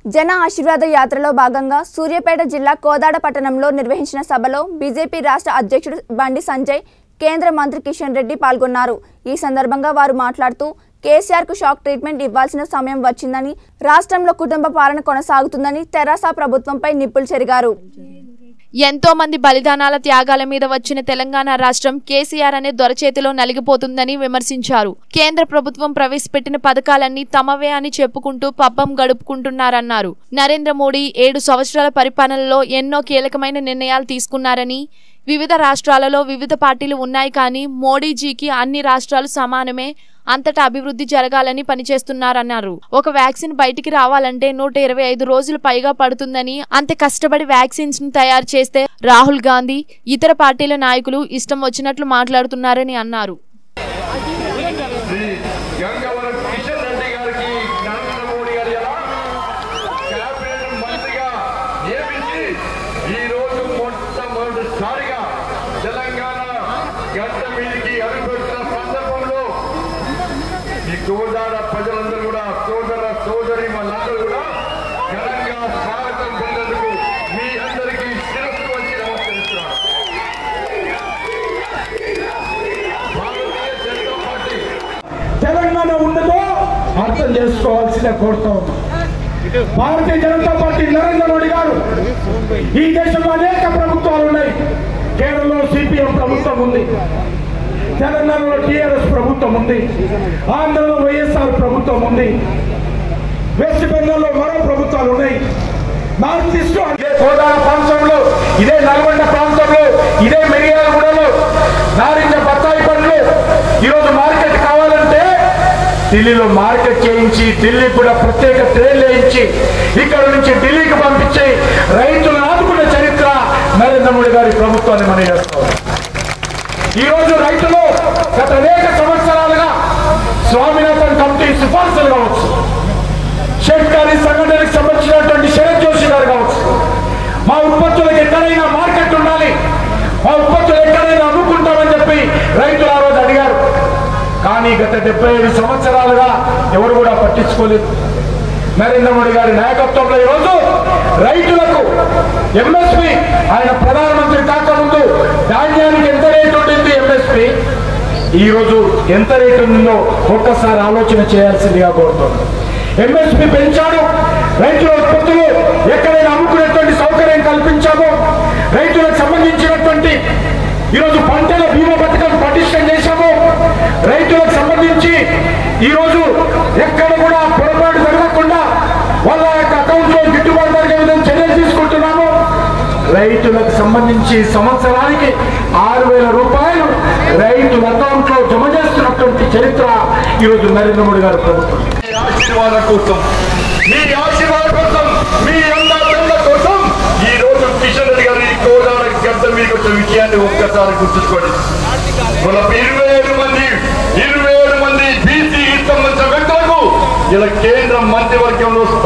జన ఆశీర్వాద యాత్రలో భాగంగా సూర్యాపేట జిల్లా కోదాడ పట్టణంలో నిర్వహించిన సభలో బీజేపీ రాష్ట్ర అధ్యక్షుడు బండి సంజయ్ కేంద్ర మంత్రి కిషన్ రెడ్డి పాల్గొన్నారు ఈ సందర్భంగా వారు మాట్లాడుతూ కేసీఆర్కు షాక్ ట్రీట్మెంట్ ఇవ్వాల్సిన సమయం వచ్చిందని రాష్ట్రంలో కుటుంబ పాలన కొనసాగుతుందని తెరాస ప్రభుత్వంపై నిప్పులు చెరిగారు ఎంతో మంది బలిదానాల త్యాగాల మీద వచ్చిన తెలంగాణ రాష్ట్రం కేసీఆర్ అనే దొరచేతిలో నలిగిపోతుందని విమర్శించారు కేంద్ర ప్రభుత్వం ప్రవేశపెట్టిన పథకాలన్నీ తమవే అని చెప్పుకుంటూ పబ్బం గడుపుకుంటున్నారన్నారు నరేంద్ర మోడీ ఏడు సంవత్సరాల పరిపాలనలో ఎన్నో కీలకమైన నిర్ణయాలు తీసుకున్నారని వివిధ రాష్ట్రాలలో వివిధ పార్టీలు ఉన్నాయి కానీ మోడీజీకి అన్ని రాష్ట్రాలు సమానమే అంతటా అభివృద్ధి జరగాలని పనిచేస్తున్నారన్నారు ఒక వ్యాక్సిన్ బయటికి రావాలంటే నూట ఇరవై ఐదు రోజులు పైగా పడుతుందని అంత కష్టపడి వ్యాక్సిన్స్ ను తయారు చేస్తే రాహుల్ గాంధీ ఇతర పార్టీల నాయకులు ఇష్టం వచ్చినట్లు మాట్లాడుతున్నారని అన్నారు శ్రీ గంగవరం కిషన్ రెడ్డి గారికి నరేంద్ర మోడీ గారు ఎలా క్యాబినెట్ మంత్రిగా నియమించి ఈ రోజు మొట్టమొదటిసారిగా తెలంగాణ గడ్డ మీదికి అడుగుపెట్టిన సందర్భంలో ఈ కోదాడ ప్రజలందరూ కూడా సోదర సోదరి వాళ్ళందరూ కూడా ఘనంగా స్వాగతం పొందేందుకు మీ అందరికీ శిరస్సు వచ్చి నమస్కరిస్తున్నాను భారతీయ జనతా పార్టీ తెలంగాణ ఉండదో అర్థం చేసుకోవాల్సిన కోరుతా ఉన్నాం భారతీయ జనతా పార్టీ నరేంద్ర మోడీ గారు ఈ దేశంలో అనేక ప్రభుత్వాలు ఉన్నాయి కేరళలో సిపిఎం ప్రభుత్వం ఉంది తెలంగాణలో టిఆర్ఎస్ ప్రభుత్వం ఉంది ఆంధ్రలో వైఎస్ఆర్ ప్రభుత్వం ఉంది వెస్ట్ బెంగాల్లో మరో ప్రభుత్వాలు ఉన్నాయి నార్త్ ఈస్ట్ ఇదే కోదాడ ప్రాంతంలో ఇదే నల్గొండ ప్రాంతంలో ఇదే మిరియాలగూడలో నారింజ బత్తాయి పండ్లు ఈరోజు మార్కెట్ కావాలంటే ఢిల్లీలో మార్కెట్ చేయించి ఢిల్లీ కూడా ప్రత్యేక ట్రైన్ వేయించి ఇక్కడ నుంచి ఢిల్లీకి పంపించి రైతులను ఆదుకున్న చరిత్ర నరేంద్ర మోడీ గారి ప్రభుత్వాన్ని మనం చేస్తాం ఈ రోజు రైతులు గత అనేక సంవత్సరాలుగా స్వామినాథన్ కమిటీ సిఫార్సులు కావచ్చు షెట్కారి సంఘటనకు సంబంధించినటువంటి శరత్ జోషి గారు కావచ్చు మా ఉత్పత్తులకు ఎక్కడైనా మార్కెట్ ఉండాలి మా ఉత్పత్తులు ఎక్కడైనా అమ్ముకుంటామని చెప్పి రైతులు ఆ రోజు అడిగారు కానీ గత డెబ్బై ఐదు సంవత్సరాలుగా ఎవరు కూడా పట్టించుకోలేదు నరేంద్ర మోడీ గారి నాయకత్వంలో ఈరోజు రైతులకు ఎంఎస్పి ఆయన ప్రధానమంత్రి కాకముందు ధాన్యానికి ఎంత రేటు ఉండింది ఎంఎస్పి ఈ రోజు ఎంత రేటు ఉందో ఒక్కసారి ఆలోచన చేయాల్సిందిగా కోరుతున్నాను ఎంఎస్పి పెంచాడు రైతుల ఉత్పత్తులు ఎక్కడైనా అమ్ముకునేటువంటి సౌకర్యం కల్పించాము రైతులకు సంబంధించినటువంటి ఈరోజు పంటల బీమా పథకం పటిష్టం చేశాము రైతులకు సంబంధించి ఈరోజు ఎక్కడ కూడా పొరపాటు జరగకుండా వాళ్ళ యొక్క అకౌంట్ లో గిట్టుబాటు జరిగే విధంగా చర్యలు తీసుకుంటున్నాము రైతులకు సంబంధించి సంవత్సరానికి ఆరు వేల రూపాయలు రైతుల అకౌంట్ లో జమ చేస్తున్నటువంటి చరిత్ర ఈరోజు నరేంద్ర మోడీ గారి ప్రభుత్వం మీ ఆశీర్వాదం కోసం మీ ఆశీర్వాదం కోసం మీ అన్న కోసం ఈ రోజు కిషన్ రెడ్డి గారు ఈ కోదాడ గడ్డ మీకు వచ్చిన విషయాన్ని ఒక్కసారి గుర్తుంచుకోండి మన ఇరవై ఏడు మంది ఇరవై ఏడు మంది బీసీ సంబంధించిన వ్యక్తులకు ఇలా కేంద్ర మంత్రివర్గంలో